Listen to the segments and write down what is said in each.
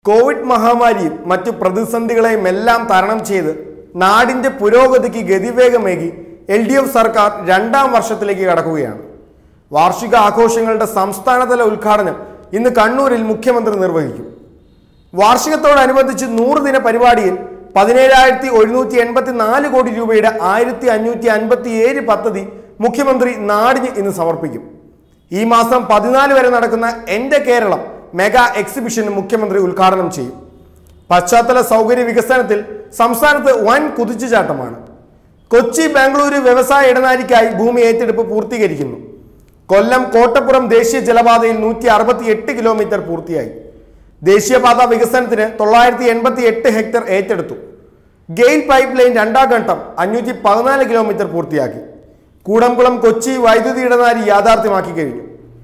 Covid മഹാമാരിയും മറ്റു പ്രതിസന്ധികളെയും എല്ലാം തരണം ചെയ്ത് നാടിന്റെ പുരോഗതിക്ക് ഗതിവേഗമേകി എൽ ഡി എഫ് സർക്കാർ രണ്ടാം വർഷത്തിലേക്ക് കടക്കുകയാണ് വാർഷിക ആഘോഷങ്ങളുടെ സംസ്ഥാനതല ഉദ്ഘാടനം ഇന്ന് കണ്ണൂരിൽ മുഖ്യമന്ത്രി നിർവഹിക്കും വാർഷികത്തോടനുബന്ധിച്ച് നൂറ് ദിന പരിപാടിയിൽ പതിനേഴായിരത്തി ഒരുന്നൂറ്റി എൺപത്തി നാല് കോടി രൂപയുടെ ആയിരത്തി അഞ്ഞൂറ്റി അൻപത്തി ഏഴ് പദ്ധതി മുഖ്യമന്ത്രി നാടിന് ഇന്ന് സമർപ്പിക്കും ഈ മാസം പതിനാല് വരെ നടക്കുന്ന എൻ്റെ കേരളം മെഗാ എക്സിബിഷൻ മുഖ്യമന്ത്രി ഉദ്ഘാടനം ചെയ്യും പശ്ചാത്തല സൗകര്യ വികസനത്തിൽ സംസ്ഥാനത്ത് വൻ കുതിച്ചുചാട്ടമാണ് കൊച്ചി ബാംഗ്ലൂരു വ്യവസായ ഇടനാഴിക്കായി ഭൂമി ഏറ്റെടുപ്പ് പൂർത്തീകരിക്കുന്നു കൊല്ലം കോട്ടപ്പുറം ദേശീയ ജലപാതയിൽ നൂറ്റി അറുപത്തി എട്ട് കിലോമീറ്റർ പൂർത്തിയായി ദേശീയപാത വികസനത്തിന് തൊള്ളായിരത്തി എൺപത്തി എട്ട് ഹെക്ടർ ഏറ്റെടുത്തു ഗെയിൽ പൈപ്പ് ലൈൻ രണ്ടാം ഘട്ടം അഞ്ഞൂറ്റി പതിനാല് കിലോമീറ്റർ പൂർത്തിയാക്കി കൂടംകുളം കൊച്ചി വൈദ്യുതി ഇടനാഴി യാഥാർത്ഥ്യമാക്കി കഴിഞ്ഞു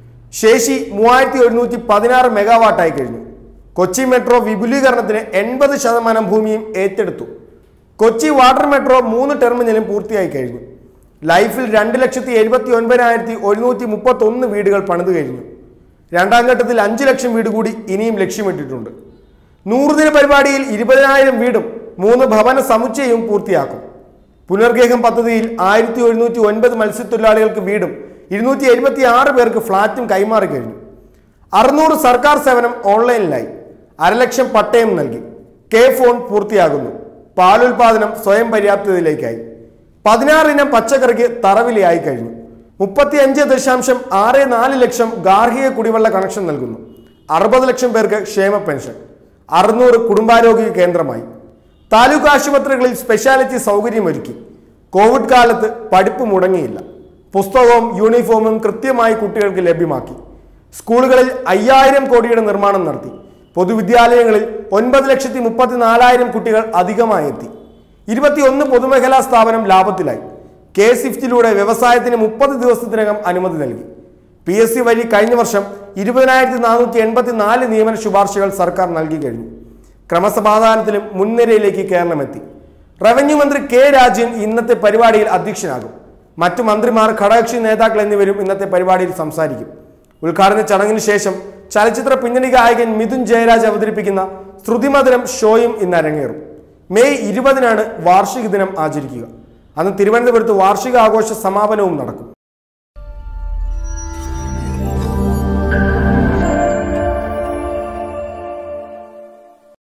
ശേഷി മൂവായിരത്തി ഒരുന്നൂറ്റി പതിനാറ് മെഗാവാട്ടായി കഴിഞ്ഞു കൊച്ചി മെട്രോ വിപുലീകരണത്തിന് എൺപത് ശതമാനം ഭൂമിയും ഏറ്റെടുത്തു കൊച്ചി വാട്ടർ മെട്രോ മൂന്ന് ടെർമിനലും പൂർത്തിയായി കഴിഞ്ഞു ലൈഫിൽ രണ്ട് ലക്ഷത്തി എഴുപത്തി ഒൻപതിനായിരത്തി ഒരുന്നൂറ്റി മുപ്പത്തി ഒന്ന് വീടുകൾ പണിതു കഴിഞ്ഞു രണ്ടാം ഘട്ടത്തിൽ അഞ്ച് ലക്ഷം വീട് കൂടി ഇനിയും ലക്ഷ്യമിട്ടിട്ടുണ്ട് നൂറുദിന പരിപാടിയിൽ ഇരുപതിനായിരം വീടും മൂന്ന് ഭവന സമുച്ചയവും പൂർത്തിയാക്കും പുനർഗേഹം പദ്ധതിയിൽ ആയിരത്തി ഒരുന്നൂറ്റി ഒൻപത് മത്സ്യത്തൊഴിലാളികൾക്ക് വീടും ഇരുന്നൂറ്റി എഴുപത്തി ആറ് പേർക്ക് ഫ്ളാറ്റും കൈമാറി കഴിഞ്ഞു അറുന്നൂറ് സർക്കാർ സേവനം ഓൺലൈനിലായി അരലക്ഷം പട്ടയം നൽകി കെ ഫോൺ പൂർത്തിയാകുന്നു പാലുൽപാദനം സ്വയം പര്യാപ്തതയിലേക്കായി പതിനാറിനം പച്ചക്കറിക്ക് തറവിലയായി കഴിഞ്ഞു മുപ്പത്തി അഞ്ച് ദശാംശം ആറ് നാല് ലക്ഷം ഗാർഹിക കുടിവെള്ള കണക്ഷൻ നൽകുന്നു അറുപത് ലക്ഷം പേർക്ക് ക്ഷേമ പെൻഷൻ അറുന്നൂറ് കുടുംബാരോഗ്യ കേന്ദ്രമായി താലൂക്ക് ആശുപത്രികളിൽ സ്പെഷ്യാലിറ്റി സൗകര്യമൊരുക്കി കോവിഡ് കാലത്ത് പഠിപ്പ് മുടങ്ങിയില്ല പുസ്തകവും യൂണിഫോമും കൃത്യമായി കുട്ടികൾക്ക് ലഭ്യമാക്കി സ്കൂളുകളിൽ അയ്യായിരം കോടിയുടെ നിർമ്മാണം നടത്തി പൊതുവിദ്യാലയങ്ങളിൽ ഒൻപത് ലക്ഷത്തി മുപ്പത്തി നാലായിരം കുട്ടികൾ അധികമായി എത്തി ഇരുപത്തിയൊന്ന് പൊതുമേഖലാ സ്ഥാപനം ലാഭത്തിലായി കെ സ്വിഫ്റ്റിലൂടെ വ്യവസായത്തിന് മുപ്പത് ദിവസത്തിനകം അനുമതി നൽകി പി എസ് സി വഴി കഴിഞ്ഞ വർഷം ഇരുപതിനായിരത്തി നാനൂറ്റി എൺപത്തി നാല് നിയമന ശുപാർശകൾ സർക്കാർ നൽകി കഴിഞ്ഞു ക്രമസമാധാനത്തിലും മുൻനിരയിലേക്ക് കേരളം എത്തി റവന്യൂ മന്ത്രി കെ രാജൻ ഇന്നത്തെ പരിപാടിയിൽ അധ്യക്ഷനാകും മറ്റു മന്ത്രിമാർ ഘടകകക്ഷി നേതാക്കൾ എന്നിവരും ഇന്നത്തെ പരിപാടിയിൽ സംസാരിക്കും ഉദ്ഘാടന ചടങ്ങിന് ശേഷം ചലച്ചിത്ര പിന്നണി ഗായകൻ മിഥുൻ ജയരാജ് അവതരിപ്പിക്കുന്ന ശ്രുതിമധുരം ഷോയും ഇന്ന് അരങ്ങേറും മെയ് ഇരുപതിനാണ് വാർഷിക ദിനം ആചരിക്കുക അന്ന് തിരുവനന്തപുരത്ത് വാർഷിക ആഘോഷ സമാപനവും നടക്കും